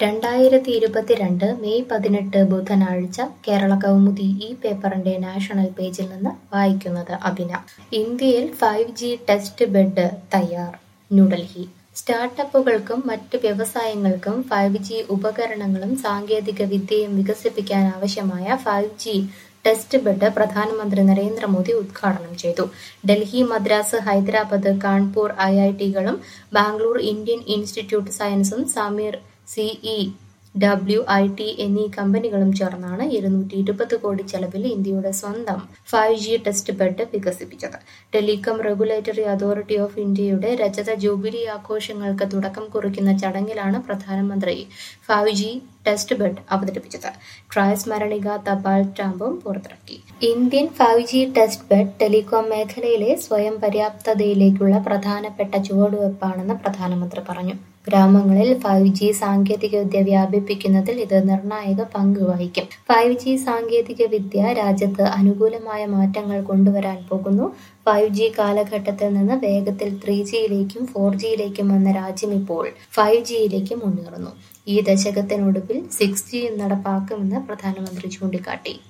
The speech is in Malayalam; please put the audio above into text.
രണ്ടായിരത്തി ഇരുപത്തിരണ്ട് മെയ് പതിനെട്ട് ബുധനാഴ്ച കേരള കൗമുദി ഈ പേപ്പറിന്റെ നാഷണൽ പേജിൽ നിന്ന് വായിക്കുന്നത് അഭിന ഇന്ത്യയിൽ ഫൈവ് ജി ടെസ്റ്റ് ബെഡ് തയ്യാർ ന്യൂഡൽഹി സ്റ്റാർട്ടപ്പുകൾക്കും മറ്റ് വ്യവസായങ്ങൾക്കും ഫൈവ് ജി ഉപകരണങ്ങളും സാങ്കേതിക വിദ്യയും വികസിപ്പിക്കാൻ ആവശ്യമായ ഫൈവ് ജി ടെസ്റ്റ് ബെഡ് പ്രധാനമന്ത്രി നരേന്ദ്രമോദി ഉദ്ഘാടനം ചെയ്തു ഡൽഹി മദ്രാസ് ഹൈദരാബാദ് കാൺപൂർ ഐ ഐ ടികളും ബാംഗ്ലൂർ ഇന്ത്യൻ ഇൻസ്റ്റിറ്റ്യൂട്ട് സയൻസും Sameer C E W I T എന്നീ കമ്പനികളും ചേർന്നാണ് ഇരുന്നൂറ്റി ഇരുപത് കോടി ചെലവിൽ ഇന്ത്യയുടെ സ്വന്തം ഫൈവ് ജി ടെസ്റ്റ് ബെഡ് വികസിപ്പിച്ചത് ടെലികോം റെഗുലേറ്ററി അതോറിറ്റി ഓഫ് ഇന്ത്യയുടെ രജത ജൂബിലി ആഘോഷങ്ങൾക്ക് തുടക്കം കുറിക്കുന്ന ചടങ്ങിലാണ് പ്രധാനമന്ത്രി ഫൈവ് ജി ടെസ്റ്റ് ബെഡ് അവതരിപ്പിച്ചത് ട്രയൽ സ്മരണിക തപാൽ സ്റ്റാമ്പും പുറത്തിറക്കി Indian five G test bed telecom മേഖലയിലെ സ്വയം പര്യാപ്തതയിലേക്കുള്ള പ്രധാനപ്പെട്ട ചുവടുവെപ്പാണെന്ന് പ്രധാനമന്ത്രി പറഞ്ഞു ഗ്രാമങ്ങളിൽ ഫൈവ് ജി സാങ്കേതികവിദ്യ വ്യാപിപ്പിക്കുന്നതിൽ ഇത് നിർണായക പങ്ക് വഹിക്കും ഫൈവ് ജി സാങ്കേതിക വിദ്യ രാജ്യത്ത് അനുകൂലമായ മാറ്റങ്ങൾ കൊണ്ടുവരാൻ പോകുന്നു ഫൈവ് ജി കാലഘട്ടത്തിൽ നിന്ന് വേഗത്തിൽ ത്രീ ജിയിലേക്കും ഫോർ ജിയിലേക്കും വന്ന രാജ്യം ഇപ്പോൾ ഫൈവ് ജിയിലേക്ക് മുന്നേറുന്നു ഈ ദശകത്തിനൊടുവിൽ സിക്സ് ജി നടപ്പാക്കുമെന്ന് പ്രധാനമന്ത്രി ചൂണ്ടിക്കാട്ടി